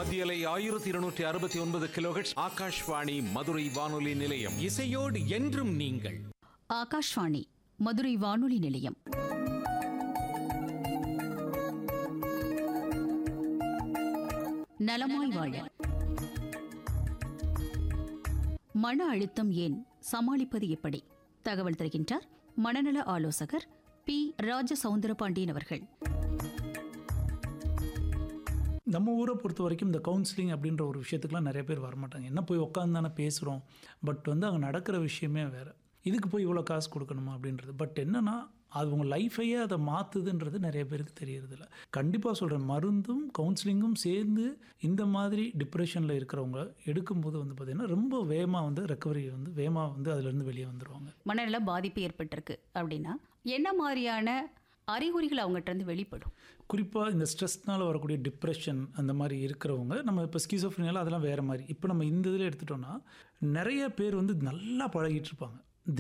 மத்தியலை ஆயிரத்தி இருநூற்றி அறுபத்தி ஒன்பது கிலோஹெட்ஸ் ஆகாஷ்வாணி மதுரை வானொலி நிலையம் இசையோடு என்றும் நீங்கள் ஆகாஷ்வாணி மதுரை வானொலி நிலையம் நலமாய் வாழ மன அழுத்தம் ஏன் சமாளிப்பது எப்படி தகவல் தருகின்றார் மனநல ஆலோசகர் பி ராஜ சவுந்தரபாண்டியன் அவர்கள் நம்ம ஊரை பொறுத்த வரைக்கும் இந்த கவுன்சிலிங் அப்படின்ற ஒரு விஷயத்துக்குலாம் நிறைய பேர் வரமாட்டாங்க என்ன போய் உட்காந்து தானே பேசுகிறோம் பட் வந்து அங்கே நடக்கிற விஷயமே வேறு இதுக்கு போய் இவ்வளோ காசு கொடுக்கணுமா அப்படின்றது பட் என்னென்னா அது உங்கள் லைஃபையே அதை மாற்றுதுன்றது நிறைய பேருக்கு தெரியறதில்ல கண்டிப்பாக சொல்கிறேன் மருந்தும் கவுன்சிலிங்கும் சேர்ந்து இந்த மாதிரி டிப்ரெஷனில் இருக்கிறவங்க எடுக்கும்போது வந்து பார்த்திங்கன்னா ரொம்ப வேகமாக வந்து ரெக்கவரி வந்து வேகமாக வந்து அதுலேருந்து வெளியே வந்துடுவாங்க மனநல பாதிப்பு ஏற்பட்டிருக்கு அப்படின்னா என்ன மாதிரியான அறிகுறிகள் அவங்ககிட்ட இருந்து வெளிப்படும் குறிப்பாக இந்த ஸ்ட்ரெஸ்னால் வரக்கூடிய டிப்ரெஷன் அந்த மாதிரி இருக்கிறவங்க நம்ம இப்போ ஸ்கிசோஃப்ரினியால் அதெல்லாம் வேறு மாதிரி இப்போ நம்ம இந்த இதில் எடுத்துட்டோம்னா நிறைய பேர் வந்து நல்லா பழகிட்டு இருப்பாங்க